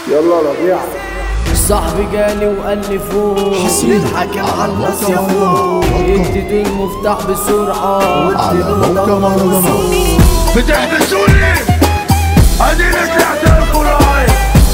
يلا ربيع صاحبي جالي وقال لي فوق الحاكم على الناس يا فوق اديته المفتاح بسرعة على واديله موقع ضربة مهرجانات بتحبسوني اديني طلعت لكم رايح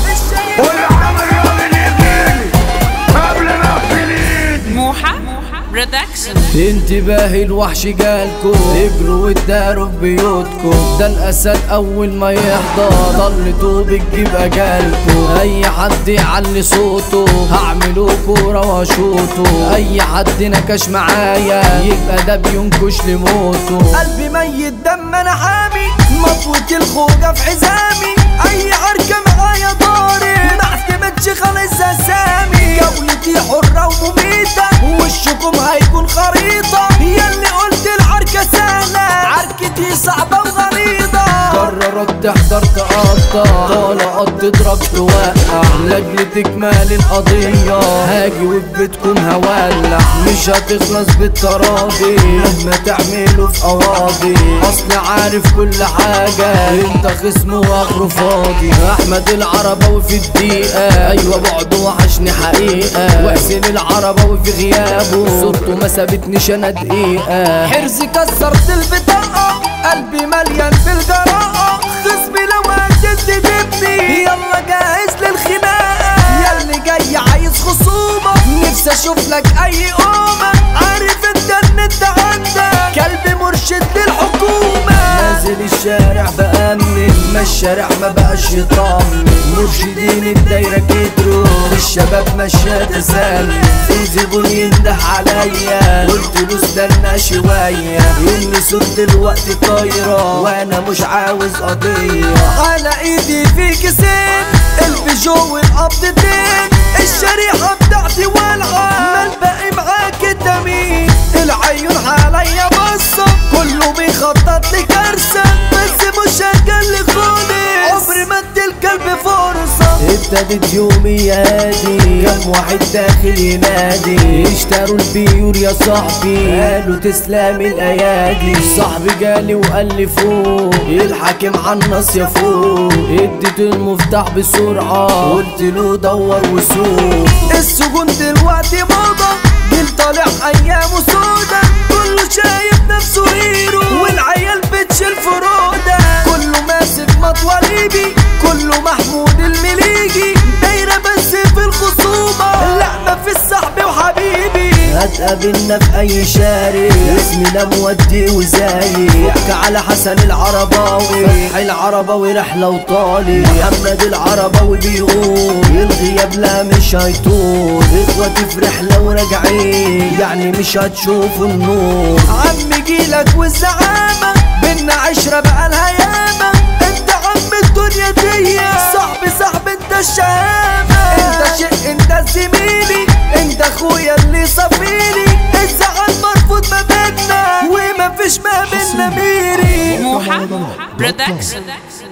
واللي عمل يوم يجيلي قبل ما اقفل ايدي موحة برودكشن انتباه الوحش جالكو اجروا واداروا في بيوتكم ده الاسد اول ما يحضر ضلتوا بتجيب اجالكو اي حد يعلي صوته هعمله كورة واشوطه اي حد نكش معايا يبقى ده بينكش لموته قلبي ميت دم انا حامي مطوة الخوجة في حزامي اي عركة معايا ضارب ما اعتمدش خالص اسامي جولتي حرة ومميتة وشكم هيكون خريطة ياللي قلت العركة سهلة عركتي صعبة وغليظة قررت تحضر تقطع طالعة تضرب توقع لاجل تكمال القضية هاجي وفي بيتكم هولع مش هتخلص بالتراضي مهما تعملوا في قواضي اصل عارف كل حاجة انت خصم واخره فاضي احمد العرباوي في الدقيقة ايوه بعده وحشني حقيقة وحسين العرباوي في غيابه صورته ما سابتنيش انا دقيقة حرزي كسرت البطاقة قلبي مليان بالجراءة خصمي لو هتد تبني يلا جاهز للخناقة ياللي جاي عايز خصومة نفسي اشوف لك اي قومة عارف انت ان انت عندك كلب مرشد للحكومة نازل الشارع بأمن ما الشارع ما بقاش يطمن مرشدين الدايرة كتروا الشباب ماشية تسلم في زبون ينده عليا قلت له استنى شوية اني صرت الوقت طايرة وانا مش عاوز قضية على ايدي في كيسين البيجو والقبضتين الشريحة بتاعتي والعة ما الباقي معاك انت مين العيون عليا بصة كله بيخطط لي كارثة بس مش هتجلي خالص عمري ما ادي الكلب فرصة ابتدت يومي هادي كم واحد داخل ينادي اشتروا البيور يا صاحبي قالوا تسلم الايادي صاحبي جالي وقال لي فوق الحاكم عالناس يا فوق اديته المفتاح بسرعة قلت له دور وسوق السجون دلوقتي موضة جيل طالع ايامه سودا كله شايف نفسه هيرو والعيال بتشيل فرودة كله ماسك مطوى ليبي كله محمود المليجي دايرة بس في الخصومة لا ما في الصاحب وحبيبي هتقابلنا في اي شارع اسمنا مودي وزايد فك على حسن العرباوي فتح العرباوي رحلة وطالي محمد العرباوي بيقول الغياب لا مش هيطول اخواتي في رحلة وراجعين يعني مش هتشوفوا النور عم جيلك والزعامة بينا عشرة بقى الهيامة انت عم الدنيا دي صاحبي صاحب انت الشهامة انت شيء انت زميلي انت اخويا اللي صفيلي الزعل مرفوض ما بينا وما فيش ما بينا ميري موحة برودكشن